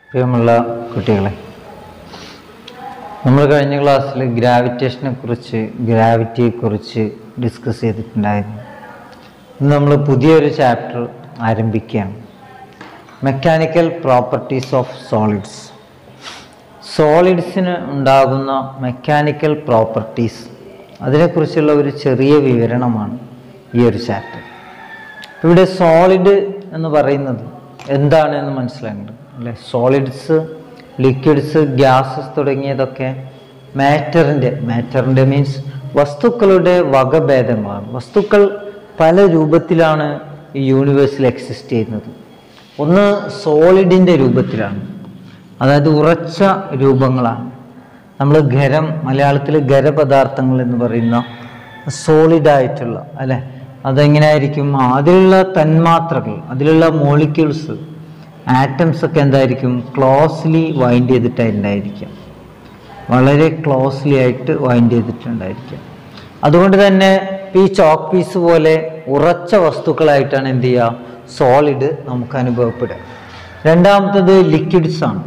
പ്രിയമുള്ള കുട്ടികളെ നമ്മൾ കഴിഞ്ഞ ക്ലാസ്സിൽ ഗ്രാവിറ്റേഷനെ കുറിച്ച് ഗ്രാവിറ്റിയെ കുറിച്ച് ഡിസ്കസ് ചെയ്തിട്ടുണ്ടായിരുന്നു ഇന്ന് നമ്മൾ പുതിയൊരു ചാപ്റ്റർ ആരംഭിക്കുകയാണ് മെക്കാനിക്കൽ പ്രോപ്പർട്ടീസ് ഓഫ് സോളിഡ്സ് സോളിഡ്സിന് ഉണ്ടാകുന്ന മെക്കാനിക്കൽ പ്രോപ്പർട്ടീസ് അതിനെക്കുറിച്ചുള്ള ഒരു ചെറിയ വിവരണമാണ് ഈ ഒരു ചാപ്റ്റർ ഇവിടെ സോളിഡ് എന്ന് പറയുന്നത് എന്താണ് എന്ന് മനസ്സിലാക്കുന്നുണ്ട് അല്ലെ സോളിഡ്സ് ലിക്വിഡ്സ് ഗ്യാസസ് തുടങ്ങിയതൊക്കെ മാറ്ററിൻ്റെ മാറ്ററിൻ്റെ മീൻസ് വസ്തുക്കളുടെ വകഭേദങ്ങളാണ് വസ്തുക്കൾ പല രൂപത്തിലാണ് ഈ യൂണിവേഴ്സിൽ എക്സിസ്റ്റ് ചെയ്യുന്നത് ഒന്ന് സോളിഡിൻ്റെ രൂപത്തിലാണ് അതായത് ഉറച്ച രൂപങ്ങളാണ് നമ്മൾ ഖരം മലയാളത്തിൽ ഖരപദാർത്ഥങ്ങൾ എന്ന് പറയുന്ന സോളിഡായിട്ടുള്ള അല്ലെ അതെങ്ങനെയായിരിക്കും ആ, അതിലുള്ള തന്മാത്രകൾ അതിലുള്ള മോളിക്യൂൾസ് ആറ്റംസ് ഒക്കെ എന്തായിരിക്കും ക്ലോസ്ലി വൈൻഡ് ചെയ്തിട്ടുണ്ടായിരിക്കാം വളരെ ക്ലോസ്ലി ആയിട്ട് വൈൻഡ് ചെയ്തിട്ടുണ്ടായിരിക്കാം അതുകൊണ്ട് തന്നെ ഈ ചോക്ക് പീസ് പോലെ ഉറച്ച വസ്തുക്കളായിട്ടാണ് എന്ത് ചെയ്യുക സോളിഡ് നമുക്ക് അനുഭവപ്പെടുക രണ്ടാമത്തത് ലിക്വിഡ്സ് ആണ്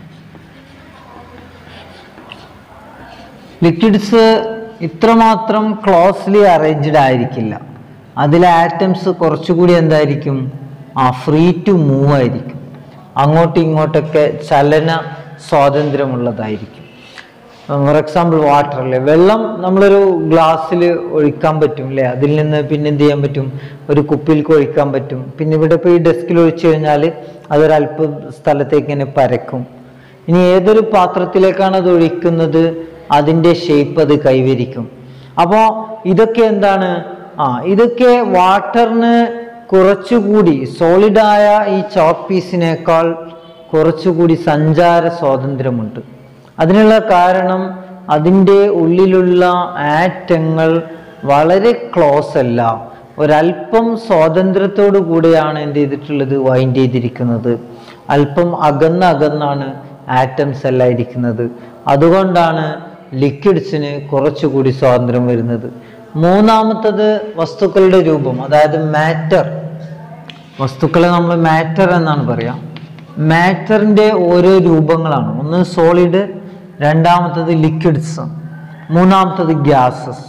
ലിക്വിഡ്സ് ഇത്രമാത്രം ക്ലോസ്ലി അറേഞ്ച്ഡ് ആയിരിക്കില്ല അതിലെ ആറ്റംസ് കുറച്ചുകൂടി എന്തായിരിക്കും ആ ഫ്രീ ടു മൂവ് ആയിരിക്കും അങ്ങോട്ടും ഇങ്ങോട്ടൊക്കെ ചലന സ്വാതന്ത്ര്യമുള്ളതായിരിക്കും ഫോർ എക്സാമ്പിൾ വാട്ടർ അല്ലേ വെള്ളം നമ്മളൊരു ഗ്ലാസ്സിൽ ഒഴിക്കാൻ പറ്റും അല്ലേ അതിൽ നിന്ന് പിന്നെ എന്ത് ചെയ്യാൻ പറ്റും ഒരു കുപ്പിയിലേക്ക് ഒഴിക്കാൻ പറ്റും പിന്നെ ഇവിടെ ഇപ്പോൾ ഈ ഡെസ്കിൽ ഒഴിച്ചു കഴിഞ്ഞാൽ അതൊരല്പം സ്ഥലത്തേക്ക് ഇങ്ങനെ പരക്കും ഇനി ഏതൊരു പാത്രത്തിലേക്കാണ് അത് ഒഴിക്കുന്നത് അതിൻ്റെ ഷേപ്പ് അത് കൈവരിക്കും അപ്പോൾ ഇതൊക്കെ എന്താണ് ആ ഇതൊക്കെ വാട്ടറിന് കുറച്ചുകൂടി സോളിഡായ ഈ ചോക്ക് പീസിനേക്കാൾ കുറച്ചുകൂടി സഞ്ചാര സ്വാതന്ത്ര്യമുണ്ട് അതിനുള്ള കാരണം അതിൻ്റെ ഉള്ളിലുള്ള ആറ്റങ്ങൾ വളരെ ക്ലോസ് അല്ല ഒരല്പം സ്വാതന്ത്ര്യത്തോടു കൂടിയാണ് എന്ത് ചെയ്തിട്ടുള്ളത് വൈൻഡ് ചെയ്തിരിക്കുന്നത് അല്പം അകന്ന് അകന്നാണ് ആറ്റംസ് എല്ലാം ഇരിക്കുന്നത് അതുകൊണ്ടാണ് ലിക്വിഡ്സിന് കുറച്ചുകൂടി സ്വാതന്ത്ര്യം വരുന്നത് മൂന്നാമത്തത് വസ്തുക്കളുടെ രൂപം അതായത് മാറ്റർ വസ്തുക്കളെ നമ്മൾ മാറ്റർ എന്നാണ് പറയാം മാറ്ററിൻ്റെ ഓരോ രൂപങ്ങളാണ് ഒന്ന് സോളിഡ് രണ്ടാമത്തത് ലിക്വിഡ്സ് മൂന്നാമത്തത് ഗ്യാസസ്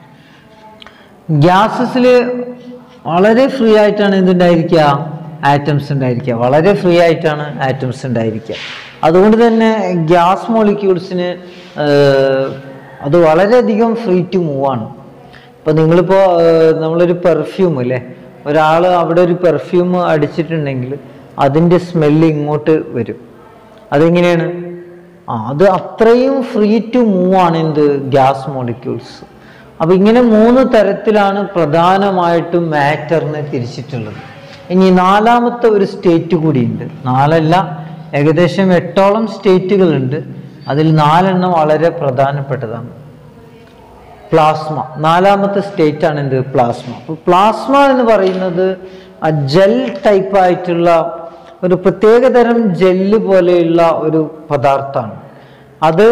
ഗ്യാസസിൽ വളരെ ഫ്രീ ആയിട്ടാണ് എന്തുണ്ടായിരിക്കുക ആറ്റംസ് ഉണ്ടായിരിക്കുക വളരെ ഫ്രീ ആയിട്ടാണ് ആറ്റംസ് ഉണ്ടായിരിക്കുക അതുകൊണ്ട് തന്നെ ഗ്യാസ് മോളിക്യൂൾസിന് അത് വളരെയധികം ഫ്രീ ടു മൂവ് ആണ് ഇപ്പം നിങ്ങളിപ്പോൾ നമ്മളൊരു പെർഫ്യൂം അല്ലേ ഒരാൾ അവിടെ ഒരു പെർഫ്യൂം അടിച്ചിട്ടുണ്ടെങ്കിൽ അതിൻ്റെ സ്മെല്ല് ഇങ്ങോട്ട് വരും അതെങ്ങനെയാണ് ആ അത് അത്രയും ഫ്രീ ടു മൂവ് ആണ് എന്ത് ഗ്യാസ് മോളിക്യൂൾസ് അപ്പം ഇങ്ങനെ മൂന്ന് തരത്തിലാണ് പ്രധാനമായിട്ടും മാറ്ററിനെ തിരിച്ചിട്ടുള്ളത് ഇനി നാലാമത്തെ ഒരു സ്റ്റേറ്റ് കൂടിയുണ്ട് നാലല്ല ഏകദേശം എട്ടോളം സ്റ്റേറ്റുകളുണ്ട് അതിൽ നാലെണ്ണം വളരെ പ്രധാനപ്പെട്ടതാണ് പ്ലാസ്മ നാലാമത്തെ സ്റ്റേറ്റ് ആണ് എന്ത് പ്ലാസ്മ അപ്പോൾ പ്ലാസ്മ എന്ന് പറയുന്നത് ആ ജെൽ ടൈപ്പ് ആയിട്ടുള്ള ഒരു പ്രത്യേകതരം ജെല്ല് പോലെയുള്ള ഒരു പദാർത്ഥമാണ് അത്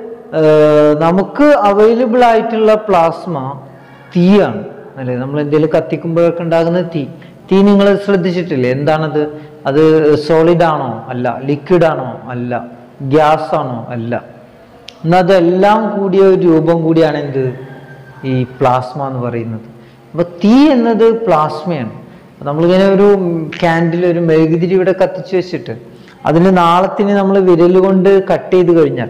ഏർ, നമുക്ക് അവൈലബിൾ ആയിട്ടുള്ള പ്ലാസ്മ തീയാണ് അല്ലേ നമ്മൾ എന്തെങ്കിലും കത്തിക്കുമ്പോഴൊക്കെ ഉണ്ടാകുന്ന തീ തീ നിങ്ങൾ ശ്രദ്ധിച്ചിട്ടില്ലേ എന്താണത് അത് സോളിഡ് ആണോ അല്ല ലിക്വിഡ് ആണോ അല്ല ഗ്യാസ് ആണോ അല്ല എന്നാൽ അതെല്ലാം കൂടിയ ഒരു രൂപം കൂടിയാണ് എന്ത് ഈ പ്ലാസ്മ എന്ന് പറയുന്നത് അപ്പൊ തീ എന്നത് പ്ലാസ്മയാണ് അപ്പൊ നമ്മളിങ്ങനെ ഒരു ക്യാൻഡിൽ ഒരു മെഴുകുതിരി ഇവിടെ കത്തിച്ചു വെച്ചിട്ട് അതിന് നാളത്തിന് നമ്മൾ വിരൽ കൊണ്ട് കട്ട് ചെയ്ത് കഴിഞ്ഞാൽ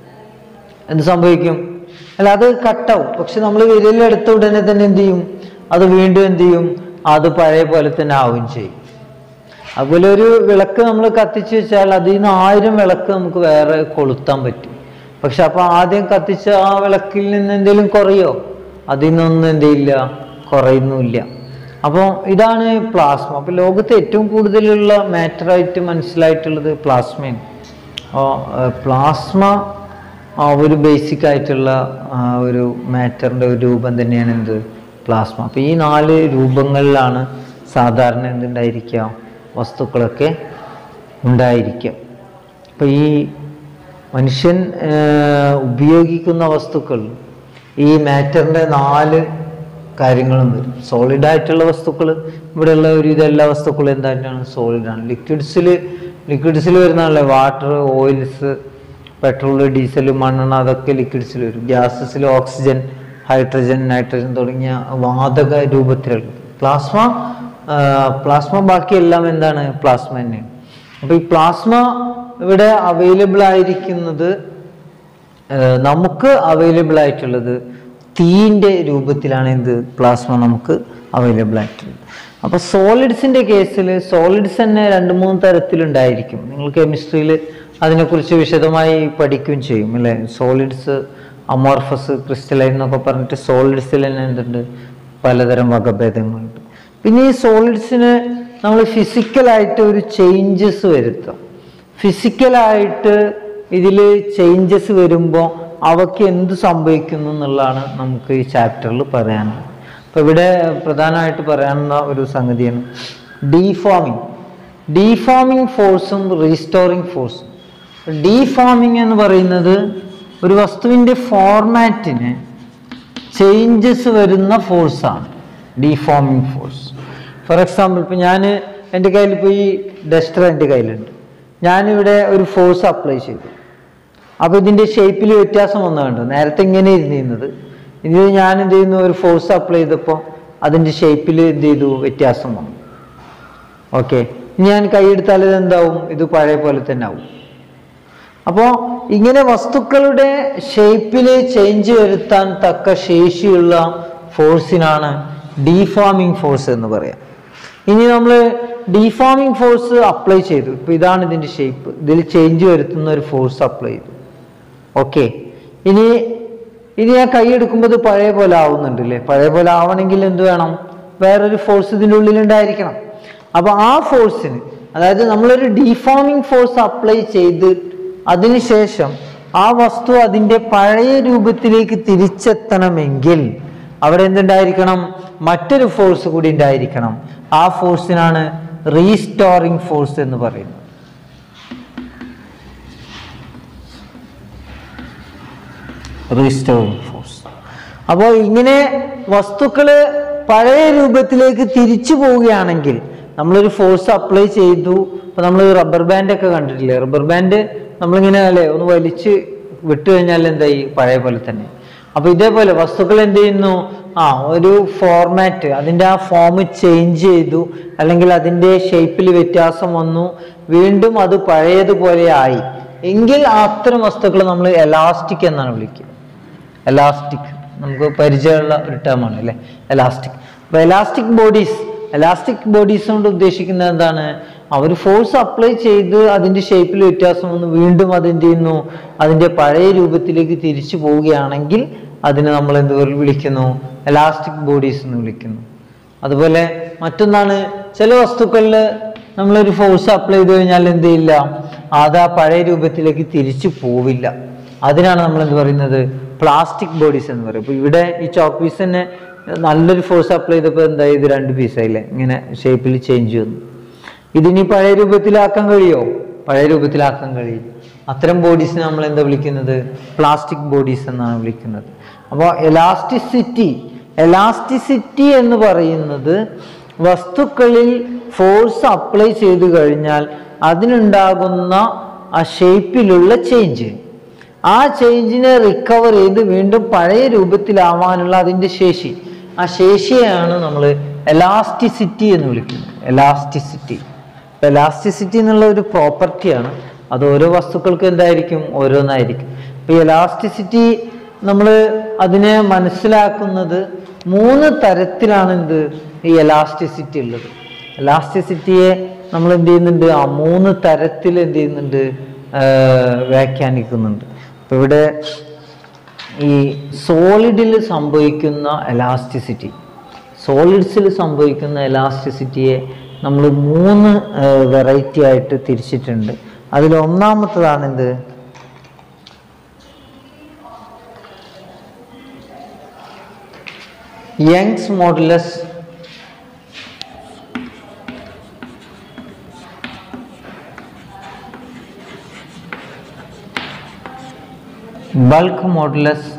എന്ത് സംഭവിക്കും അല്ല അത് കട്ടാവും പക്ഷെ നമ്മൾ വിരലെടുത്ത ഉടനെ തന്നെ എന്ത് ചെയ്യും അത് വീണ്ടും എന്ത് ചെയ്യും അത് പഴയ പോലെ തന്നെ ആവുകയും ചെയ്യും അതുപോലെ ഒരു വിളക്ക് നമ്മൾ കത്തിച്ചു വെച്ചാൽ അതിൽ നിന്ന് ആയിരം വിളക്ക് നമുക്ക് വേറെ കൊളുത്താൻ പറ്റും പക്ഷെ അപ്പൊ ആദ്യം കത്തിച്ച ആ വിളക്കിൽ നിന്ന് എന്തെങ്കിലും കുറയോ അതിൽ നിന്നൊന്നും എന്ത് ചെയ്യില്ല കുറയുന്നുമില്ല അപ്പോൾ ഇതാണ് പ്ലാസ്മ അപ്പോൾ ലോകത്ത് ഏറ്റവും കൂടുതലുള്ള മാറ്ററായിട്ട് മനസ്സിലായിട്ടുള്ളത് പ്ലാസ്മയാണ് അപ്പോൾ പ്ലാസ്മ ആ ഒരു ബേസിക് ആയിട്ടുള്ള ആ, ഒരു മാറ്ററിൻ്റെ ഒരു രൂപം തന്നെയാണ് എന്ത് പ്ലാസ്മ അപ്പോൾ ഈ നാല് രൂപങ്ങളിലാണ് സാധാരണ എന്തുണ്ടായിരിക്കുക വസ്തുക്കളൊക്കെ ഉണ്ടായിരിക്കുക അപ്പോൾ ഈ മനുഷ്യൻ ആ, ഉപയോഗിക്കുന്ന വസ്തുക്കൾ ഈ മാറ്ററിൻ്റെ നാല് കാര്യങ്ങളും വരും സോളിഡ് ആയിട്ടുള്ള വസ്തുക്കൾ ഇവിടെയുള്ള ഒരു ഇതെല്ലാ വസ്തുക്കളും എന്താണ് സോളിഡാണ് ലിക്വിഡ്സിൽ ലിക്വിഡ്സിൽ വരുന്നതല്ലേ വാട്ടർ ഓയിൽസ് പെട്രോൾ ഡീസൽ മണ്ണെണ്ണ അതൊക്കെ ലിക്വിഡ്സിൽ വരും ഗ്യാസസിൽ ഓക്സിജൻ ഹൈഡ്രജൻ നൈട്രജൻ തുടങ്ങിയ വാതക രൂപത്തിലുള്ളത് പ്ലാസ്മ പ്ലാസ്മ ബാക്കിയെല്ലാം എന്താണ് പ്ലാസ്മ തന്നെയാണ് അപ്പോൾ ഈ പ്ലാസ്മ ഇവിടെ അവൈലബിൾ ആയിരിക്കുന്നത് ഏഹ് നമുക്ക് അവൈലബിൾ ആയിട്ടുള്ളത് തീൻ്റെ രൂപത്തിലാണ് എന്ത് പ്ലാസ്മ നമുക്ക് അവൈലബിൾ ആയിട്ടുള്ളത് അപ്പോൾ സോളിഡ്സിൻ്റെ കേസിൽ സോളിഡ്സ് തന്നെ രണ്ട് മൂന്ന് തരത്തിലുണ്ടായിരിക്കും നിങ്ങൾ കെമിസ്ട്രിയിൽ അതിനെക്കുറിച്ച് വിശദമായി പഠിക്കുകയും ചെയ്യും അല്ലേ സോളിഡ്സ് അമോർഫസ് ക്രിസ്റ്റലൈൻ എന്നൊക്കെ പറഞ്ഞിട്ട് സോളിഡ്സിൽ തന്നെ എന്തുണ്ട് പലതരം വകഭേദങ്ങളുണ്ട് പിന്നെ ഈ സോളിഡ്സിന് നമ്മൾ ഫിസിക്കലായിട്ട് ഒരു ചേഞ്ചസ് വരുത്താം ഫിസിക്കലായിട്ട് ഇതിൽ ചേഞ്ചസ് വരുമ്പോൾ അവയ്ക്ക് എന്ത് സംഭവിക്കുന്നു എന്നുള്ളതാണ് നമുക്ക് ഈ ചാപ്റ്ററിൽ പറയാനുള്ളത് അപ്പോൾ ഇവിടെ പ്രധാനമായിട്ട് പറയാനുള്ള ഒരു സംഗതിയാണ് ഡീഫോമിങ് ഡീഫോമിങ് ഫോഴ്സും റീസ്റ്റോറിങ് ഫോഴ്സും ഡീഫോമിങ് എന്ന് പറയുന്നത് ഒരു വസ്തുവിൻ്റെ ഫോർമാറ്റിന് ചേഞ്ചസ് വരുന്ന ഫോഴ്സാണ് ഡീഫോമിങ് ഫോഴ്സ് ഫോർ എക്സാമ്പിൾ ഇപ്പോൾ ഞാൻ എൻ്റെ കയ്യിൽ ഇപ്പോൾ ഈ ഡസ്റ്റർ എൻ്റെ കയ്യിലുണ്ട് ഞാനിവിടെ ഒരു ഫോഴ്സ് അപ്ലൈ ചെയ്തു അപ്പോൾ ഇതിൻ്റെ ഷേപ്പിൽ വ്യത്യാസം വന്നു കണ്ടു നേരത്തെ ഇങ്ങനെ ഇരുന്നിരുന്നത് ഇത് ഞാൻ എന്ത് ചെയ്യുന്നു ഒരു ഫോഴ്സ് അപ്ലൈ ചെയ്തപ്പോൾ അതിൻ്റെ ഷേപ്പിൽ എന്ത് ചെയ്തു വ്യത്യാസം വന്നു ഓക്കെ ഞാൻ കൈയെടുത്താൽ ഇത് എന്താവും ഇത് പഴയ പോലെ തന്നെ ആവും അപ്പോൾ ഇങ്ങനെ വസ്തുക്കളുടെ ഷേപ്പിൽ ചേഞ്ച് വരുത്താൻ തക്ക ശേഷിയുള്ള ഫോഴ്സിനാണ് ഡീഫോമിങ് ഫോഴ്സ് എന്ന് പറയാം ഇനി നമ്മൾ ഡീഫോമിങ് ഫോഴ്സ് അപ്ലൈ ചെയ്തു ഇപ്പോൾ ഇതാണ് ഇതിൻ്റെ ഷേപ്പ് ഇതിൽ ചേഞ്ച് വരുത്തുന്ന ഒരു ഫോഴ്സ് അപ്ലൈ ചെയ്തു ഓക്കെ ഇനി ഇനി ഞാൻ കൈ എടുക്കുമ്പോൾ ഇത് പഴയ പോലെ ആവുന്നുണ്ട് അല്ലേ പഴയ പോലെ ആവണമെങ്കിൽ എന്ത് വേണം വേറൊരു ഫോഴ്സ് ഇതിൻ്റെ ഉള്ളിൽ ഉണ്ടായിരിക്കണം അപ്പോൾ ആ ഫോഴ്സിന് അതായത് നമ്മളൊരു ഡീഫോമിങ് ഫോഴ്സ് അപ്ലൈ ചെയ്ത് അതിനുശേഷം ആ വസ്തു അതിൻ്റെ പഴയ രൂപത്തിലേക്ക് തിരിച്ചെത്തണമെങ്കിൽ അവിടെ എന്തുണ്ടായിരിക്കണം മറ്റൊരു ഫോഴ്സ് കൂടി ഉണ്ടായിരിക്കണം ആ ഫോഴ്സിനാണ് റീസ്റ്റോറിംഗ് ഫോഴ്സ് എന്ന് പറയുന്നത് റീസ്റ്റോറിംഗ് ഫോഴ്സ് അപ്പോൾ ഇങ്ങനെ വസ്തുക്കൾ പഴയ രൂപത്തിലേക്ക് തിരിച്ചു പോവുകയാണെങ്കിൽ നമ്മളൊരു ഫോഴ്സ് അപ്ലൈ ചെയ്തു ഇപ്പൊ നമ്മൾ റബ്ബർ ബാൻഡ് ഒക്കെ കണ്ടിട്ടില്ലേ റബ്ബർ ബാൻഡ് നമ്മളിങ്ങനെ അല്ലേ ഒന്ന് വലിച്ച് വിട്ടു കഴിഞ്ഞാൽ എന്തായി പഴയ പോലെ തന്നെ അപ്പൊ ഇതേപോലെ വസ്തുക്കൾ എന്ത് ചെയ്യുന്നു ആ ഒരു ഫോർമാറ്റ് അതിൻ്റെ ആ ഫോം ചേഞ്ച് ചെയ്തു അല്ലെങ്കിൽ അതിൻ്റെ ഷേപ്പിൽ വ്യത്യാസം വന്നു വീണ്ടും അത് പഴയതുപോലെ ആയി എങ്കിൽ അത്തരം വസ്തുക്കൾ നമ്മൾ എലാസ്റ്റിക് എന്നാണ് വിളിക്കുക എലാസ്റ്റിക് നമുക്ക് പരിചയമുള്ള ഒരു ടേമാണ് അല്ലേ എലാസ്റ്റിക് അപ്പോൾ എലാസ്റ്റിക് ബോഡീസ് എലാസ്റ്റിക് ബോഡീസ് കൊണ്ട് ഉദ്ദേശിക്കുന്നത് എന്താണ് അവർ ഫോഴ്സ് അപ്ലൈ ചെയ്ത് അതിൻ്റെ ഷേപ്പിൽ വ്യത്യാസം വന്ന് വീണ്ടും അത് എന്ത് ചെയ്യുന്നു അതിൻ്റെ പഴയ രൂപത്തിലേക്ക് തിരിച്ചു പോവുകയാണെങ്കിൽ അതിനെ നമ്മൾ എന്ത് വിളിക്കുന്നു എലാസ്റ്റിക് ബോഡീസ് എന്ന് വിളിക്കുന്നു അതുപോലെ മറ്റൊന്നാണ് ചില വസ്തുക്കളിൽ നമ്മളൊരു ഫോഴ്സ് അപ്ലൈ ചെയ്ത് കഴിഞ്ഞാൽ എന്ത് ചെയ്യില്ല അത് ആ പഴയ രൂപത്തിലേക്ക് തിരിച്ചു പോവില്ല അതിനാണ് നമ്മൾ എന്ത് പറയുന്നത് പ്ലാസ്റ്റിക് ബോഡീസ് എന്ന് പറയും അപ്പോൾ ഇവിടെ ഈ ചോക്ക് പീസ് തന്നെ നല്ലൊരു ഫോഴ്സ് അപ്ലൈ ചെയ്തപ്പോൾ എന്തായി ഇത് രണ്ട് പീസായില്ലേ ഇങ്ങനെ ഷേപ്പിൽ ചേഞ്ച് വന്നു ഇതിനി പഴയ രൂപത്തിലാക്കാൻ കഴിയോ പഴയ രൂപത്തിലാക്കാൻ കഴിയും അത്തരം ബോഡീസിനെ നമ്മൾ എന്താ വിളിക്കുന്നത് പ്ലാസ്റ്റിക് ബോഡീസ് എന്നാണ് വിളിക്കുന്നത് അപ്പോൾ എലാസ്റ്റിസിറ്റി എലാസ്റ്റിസിറ്റി എന്ന് പറയുന്നത് വസ്തുക്കളിൽ ഫോഴ്സ് അപ്ലൈ ചെയ്തു കഴിഞ്ഞാൽ അതിനുണ്ടാകുന്ന ആ ഷേപ്പിലുള്ള ചേഞ്ച് ആ ചേഞ്ചിനെ റിക്കവർ ചെയ്ത് വീണ്ടും പഴയ രൂപത്തിലാവാനുള്ള അതിൻ്റെ ശേഷി ആ ശേഷിയാണ് നമ്മൾ എലാസ്റ്റിസിറ്റി എന്ന് വിളിക്കുന്നത് എലാസ്റ്റിസിറ്റി എലാസ്റ്റിസിറ്റി എന്നുള്ള ഒരു പ്രോപ്പർട്ടിയാണ് അത് ഓരോ വസ്തുക്കൾക്കും എന്തായിരിക്കും ഓരോന്നായിരിക്കും ഇപ്പൊ എലാസ്റ്റിസിറ്റി നമ്മൾ അതിനെ മനസ്സിലാക്കുന്നത് മൂന്ന് തരത്തിലാണ് എന്ത് ഈ എലാസ്റ്റിസിറ്റി ഉള്ളത് എലാസ്റ്റിസിറ്റിയെ നമ്മൾ എന്ത് ചെയ്യുന്നുണ്ട് ആ മൂന്ന് തരത്തിൽ എന്ത് ചെയ്യുന്നുണ്ട് ആ, വ്യാഖ്യാനിക്കുന്നുണ്ട് ഇപ്പൊ ഇവിടെ ഈ സോളിഡിൽ സംഭവിക്കുന്ന എലാസ്റ്റിസിറ്റി സോളിഡ്സിൽ സംഭവിക്കുന്ന എലാസ്റ്റിസിറ്റിയെ നമ്മൾ മൂന്ന് വെറൈറ്റി ആയിട്ട് തിരിച്ചിട്ടുണ്ട് അതിൽ ഒന്നാമത്തതാണ് എന്ത് Young's modulus bulk modulus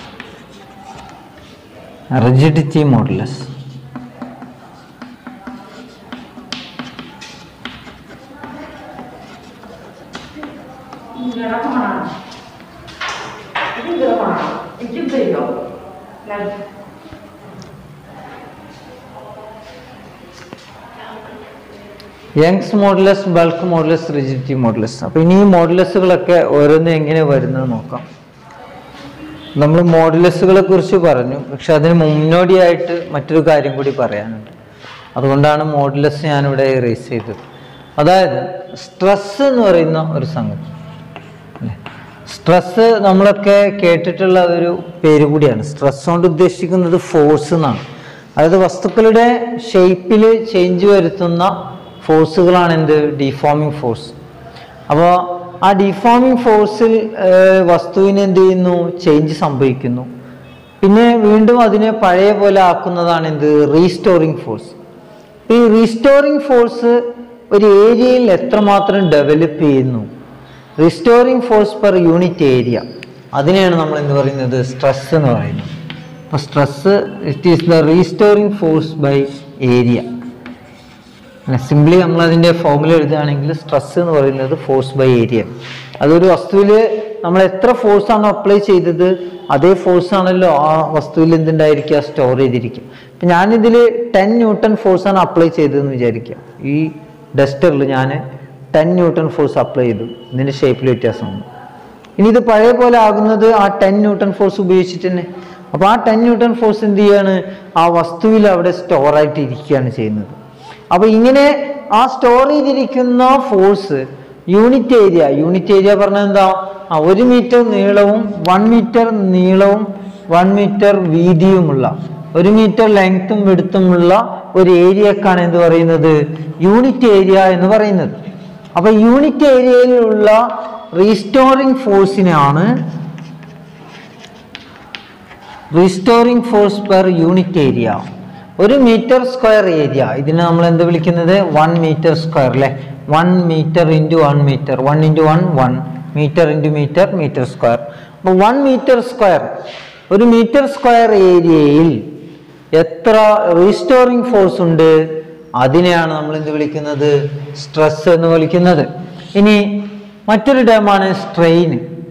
rigidity modulus Young's modulus bulk modulus rigidity modulus അപ്പോൾ ഇനി ഈ മോഡുലസുകളൊക്കെ ഓരോന്ന് എങ്ങനെ വരുന്നത് നോക്കാം നമ്മൾ മോഡുലസുകളെ കുറിച്ച് പറഞ്ഞു പക്ഷെ അതിന് മുന്നോടിയായിട്ട് മറ്റൊരു കാര്യം കൂടി പറയാനുണ്ട് അതുകൊണ്ടാണ് മോഡുലസ് ഞാനിവിടെ റേസ് ചെയ്തത് അതായത് സ്ട്രെസ് എന്ന് പറയുന്ന ഒരു സംഗതി സ്ട്രെസ് നമ്മളൊക്കെ കേട്ടിട്ടുള്ള ഒരു പേര് കൂടിയാണ് സ്ട്രെസ് കൊണ്ട് ഉദ്ദേശിക്കുന്നത് ഫോഴ്സ് എന്നാണ് അതായത് വസ്തുക്കളുടെ ഷേപ്പിൽ ചേഞ്ച് വരുത്തുന്ന ഫോഴ്സുകളാണ് എന്ത് ഡിഫോമിങ് ഫോഴ്സ് അപ്പോൾ ആ ഡിഫോമിങ് ഫോഴ്സിൽ വസ്തുവിന് എന്ത് ചെയ്യുന്നു ചേഞ്ച് സംഭവിക്കുന്നു പിന്നെ വീണ്ടും അതിനെ പഴയ പോലെ ആക്കുന്നതാണ് എന്ത് റീസ്റ്റോറിങ് ഫോഴ്സ് ഈ റീസ്റ്റോറിങ് ഫോഴ്സ് ഒരു ഏരിയയിൽ എത്രമാത്രം ഡെവലപ്പ് ചെയ്യുന്നു restoring force per unit area അതിനെയാണ് നമ്മൾ എന്ത് പറയുന്നത് സ്ട്രെസ് എന്ന് പറയുന്നത് അപ്പോൾ stress it is the restoring force by area simply നമ്മൾ അതിൻ്റെ ഫോമുല എഴുതുകയാണെങ്കിൽ സ്ട്രെസ് എന്ന് പറയുന്നത് ഫോഴ്സ് ബൈ ഏരിയ അതൊരു വസ്തുവിൽ നമ്മൾ എത്ര ഫോഴ്സ് ആണോ അപ്ലൈ ചെയ്തത് അതേ ഫോഴ്സ് ആണല്ലോ ആ വസ്തുവിൽ എന്തുണ്ടായിരിക്കുക സ്റ്റോർ ചെയ്തിരിക്കുക ഇപ്പം ഞാനിതിൽ ടെൻ ന്യൂട്ടൺ ഫോഴ്സ് ആണ് അപ്ലൈ ചെയ്തതെന്ന് വിചാരിക്കുക ഈ ഡസ്റ്ററിൽ ഞാൻ ടെൻ ന്യൂട്ടൺ ഫോഴ്സ് അപ്ലൈ ചെയ്തു ഇതിൻ്റെ ഷേപ്പിൽ വ്യത്യാസമുണ്ട് ഇനി ഇത് പഴയ പോലെ ആകുന്നത് ആ ടെൻ ന്യൂട്ടൺ ഫോഴ്സ് ഉപയോഗിച്ചിട്ട് തന്നെ അപ്പോൾ ആ ടെൻ ന്യൂട്ടൺ ഫോഴ്സ് എന്ത് ചെയ്യാണ് ആ വസ്തുവിൽ അവിടെ സ്റ്റോർ ആയിട്ട് ഇരിക്കുകയാണ് ചെയ്യുന്നത് അപ്പോൾ ഇങ്ങനെ ആ സ്റ്റോർ ചെയ്തിരിക്കുന്ന force unit area unit area പറഞ്ഞാൽ എന്താ ആ ഒരു മീറ്റർ നീളവും വൺ മീറ്റർ നീളവും വൺ മീറ്റർ വീതിയുമുള്ള ഒരു മീറ്റർ ലെങ്ത്തും വെടുത്തുമുള്ള ഒരു ഏരിയക്കാണ് എന്ത് പറയുന്നത് യൂണിറ്റ് ഏരിയ എന്ന് പറയുന്നത് അപ്പൊ യൂണിറ്റ് ഏരിയയിലുള്ള റീസ്റ്റോറിംഗ് ഫോഴ്സിനാണ് restoring force per unit area ഒരു മീറ്റർ സ്ക്വയർ ഏരിയ ഇതിനെ നമ്മൾ എന്ത് വിളിക്കുന്നത് വൺ മീറ്റർ സ്ക്വയർ അല്ലെ one metre into one metre one into one one metre into metre metre square അപ്പോൾ വൺ മീറ്റർ സ്ക്വയർ ഒരു മീറ്റർ സ്ക്വയർ ഏരിയയിൽ എത്ര റീസ്റ്റോറിംഗ് ഫോഴ്സ് ഉണ്ട് അതിനെയാണ് നമ്മൾ എന്ത് വിളിക്കുന്നത് സ്ട്രെസ് എന്ന് വിളിക്കുന്നത് ഇനി മറ്റൊരു ടേമാണ് സ്ട്രെയിൻ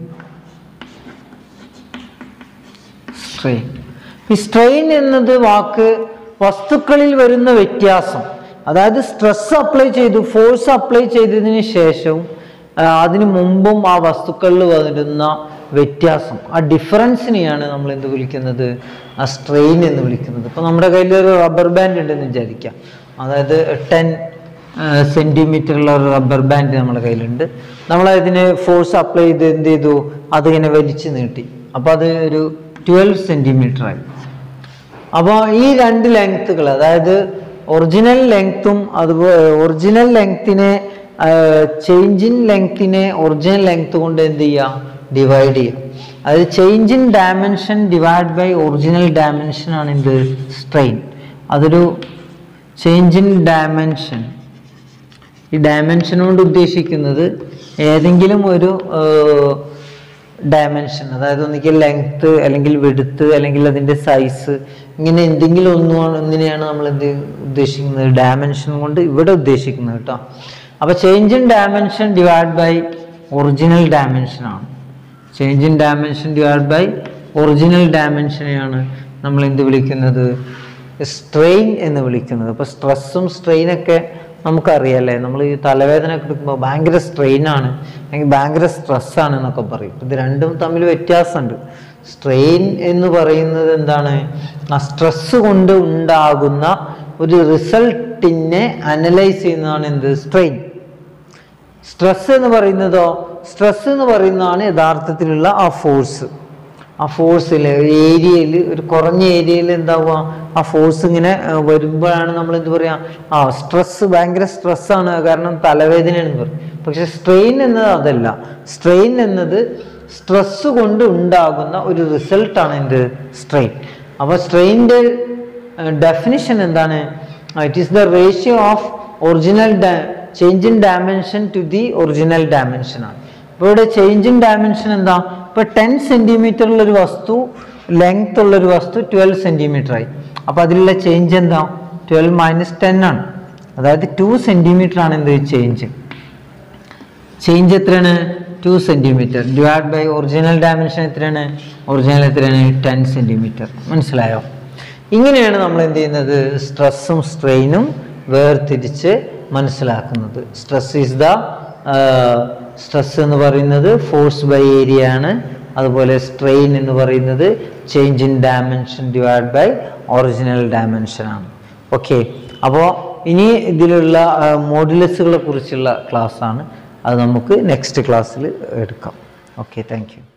സ്ട്രെയിൻ ഈ സ്ട്രെയിൻ എന്നത് വാക്ക് വസ്തുക്കളിൽ വരുന്ന വ്യത്യാസം അതായത് സ്ട്രെസ് അപ്ലൈ ചെയ്തു ഫോഴ്സ് അപ്ലൈ ചെയ്തതിന് ശേഷവും ആ, അതിനു മുമ്പും ആ വസ്തുക്കളിൽ വരുന്ന വ്യത്യാസം ആ ഡിഫറൻസിനെയാണ് നമ്മൾ എന്ത് വിളിക്കുന്നത് ആ സ്ട്രെയിൻ എന്ന് വിളിക്കുന്നത് ഇപ്പൊ നമ്മുടെ കയ്യിൽ ഒരു റബ്ബർ ബാൻഡ് ഉണ്ടെന്ന് വിചാരിക്കാം അതായത് ടെൻ സെന്റിമീറ്റർ ഉള്ള ഒരു റബ്ബർ ബാൻഡ് നമ്മുടെ കയ്യിലുണ്ട് നമ്മൾ അതിന് ഫോഴ്സ് അപ്ലൈ ചെയ്ത് എന്ത് ചെയ്തു അതിങ്ങനെ വലിച്ചു നീട്ടി അപ്പൊ അത് ഒരു ട്വൽവ് സെന്റിമീറ്റർ ആയി അപ്പോൾ ഈ രണ്ട് ലെങ്ത്തുകൾ അതായത് ഒറിജിനൽ ലെങ്ത്തും അതുപോലെ ഒറിജിനൽ ലെങ്ത്തിനെ ചേഞ്ച് ഇൻ ലെങ്ത്തിനെ ഒറിജിനൽ ലെങ്ത് കൊണ്ട് എന്ത് ചെയ്യുക ഡിവൈഡ് ചെയ്യുക അതായത് change in dimension divide by original dimension ആണ് എന്ത് സ്ട്രെയിൻ അതൊരു ചേഞ്ച് ഇൻ ഡയമെൻഷൻ ഈ ഡയമെൻഷൻ കൊണ്ട് ഉദ്ദേശിക്കുന്നത് ഏതെങ്കിലും ഒരു ഡയമെൻഷൻ അതായത് ഒന്നിക്കൽ ലെങ്ത് അല്ലെങ്കിൽ വെടുത്ത് അല്ലെങ്കിൽ അതിൻ്റെ സൈസ് ഇങ്ങനെ എന്തെങ്കിലും ഒന്നും ഒന്നിനെയാണ് നമ്മൾ എന്ത് ഉദ്ദേശിക്കുന്നത് ഡയമെൻഷൻ കൊണ്ട് ഇവിടെ ഉദ്ദേശിക്കുന്നത് കേട്ടോ അപ്പോൾ change in dimension divide by original dimension ആണ് change in dimension divide by original ഡയമെൻഷനെയാണ് നമ്മൾ എന്ത് വിളിക്കുന്നത് സ്ട്രെയിൻ എന്ന് വിളിക്കുന്നത് അപ്പോൾ സ്ട്രെസ്സും സ്ട്രെയിനൊക്കെ നമുക്കറിയാല്ലേ നമ്മൾ ഈ തലവേദന ഒക്കെ എടുക്കുമ്പോൾ ഭയങ്കര സ്ട്രെയിൻ ആണ് അല്ലെങ്കിൽ ഭയങ്കര സ്ട്രെസ്സാണ് എന്നൊക്കെ പറയും ഇത് രണ്ടും തമ്മിൽ വ്യത്യാസമുണ്ട് സ്ട്രെയിൻ എന്ന് പറയുന്നത് എന്താണ് ആ സ്ട്രെസ് കൊണ്ട് ഉണ്ടാകുന്ന ഒരു റിസൾട്ടിനെ അനലൈസ് ചെയ്യുന്നതാണ് എന്ത് സ്ട്രെയിൻ സ്ട്രെസ് എന്ന് പറയുന്നതോ സ്ട്രെസ് എന്ന് പറയുന്നതാണ് യഥാർത്ഥത്തിലുള്ള ആ ഫോഴ്സ് ആ ഫോഴ്സിൽ ഏരിയയിൽ ഒരു കുറഞ്ഞ ഏരിയയിൽ എന്താവുക ആ ഫോഴ്സ് ഇങ്ങനെ ആ, വരുമ്പോഴാണ് നമ്മൾ എന്ത് പറയാ ആ സ്ട്രെസ് ഭയങ്കര സ്ട്രെസ്സാണ് കാരണം തലവേദനയാണെന്ന് പറയും പക്ഷെ സ്ട്രെയിൻ എന്നത് അതല്ല സ്ട്രെയിൻ എന്നത് സ്ട്രെസ് കൊണ്ട് ഉണ്ടാകുന്ന ഒരു റിസൾട്ടാണ് എന്ത് സ്ട്രെയിൻ അപ്പോൾ സ്ട്രെയിൻ്റെ ഡെഫിനിഷൻ എന്താണ് it is the ratio of original change in dimension to the original dimension ആണ് ഇപ്പോൾ ഇവിടെ ചേഞ്ച് ഇൻ ഡയമെൻഷൻ എന്താ ഇപ്പോൾ ടെൻ സെൻറ്റിമീറ്ററുള്ള ഒരു വസ്തു ലെങ്ത് ഉള്ള ഒരു വസ്തു ട്വൽവ് സെൻറ്റിമീറ്റർ ആയി അപ്പോൾ അതിലുള്ള ചേഞ്ച് എന്താ ട്വൽവ് മൈനസ് ടെൻ ആണ് അതായത് ടു സെൻറ്റിമീറ്റർ ആണ് എന്ത് ചേഞ്ച് ചേഞ്ച് എത്രയാണ് two centimetre divide by original dimension എത്രയാണ് ഒറിജിനൽ എത്രയാണ് ടെൻ സെൻറ്റിമീറ്റർ മനസ്സിലായോ ഇങ്ങനെയാണ് നമ്മൾ എന്ത് ചെയ്യുന്നത് സ്ട്രെസ്സും സ്ട്രെയിനും വേർതിരിച്ച് മനസ്സിലാക്കുന്നത് സ്ട്രെസ് ഈസ് ദ സ്ട്രെസ് എന്ന് പറയുന്നത് ഫോഴ്സ് ബൈ ഏരിയ ആണ് അതുപോലെ സ്ട്രെയിൻ എന്ന് പറയുന്നത് change in dimension divide by original dimension ആണ് ഓക്കെ അപ്പോൾ ഇനി ഇതിലുള്ള മോഡുലസുകളെ കുറിച്ചുള്ള ക്ലാസ് ആണ് അത് നമുക്ക് നെക്സ്റ്റ് ക്ലാസ്സിൽ എടുക്കാം ഓക്കെ താങ്ക് യു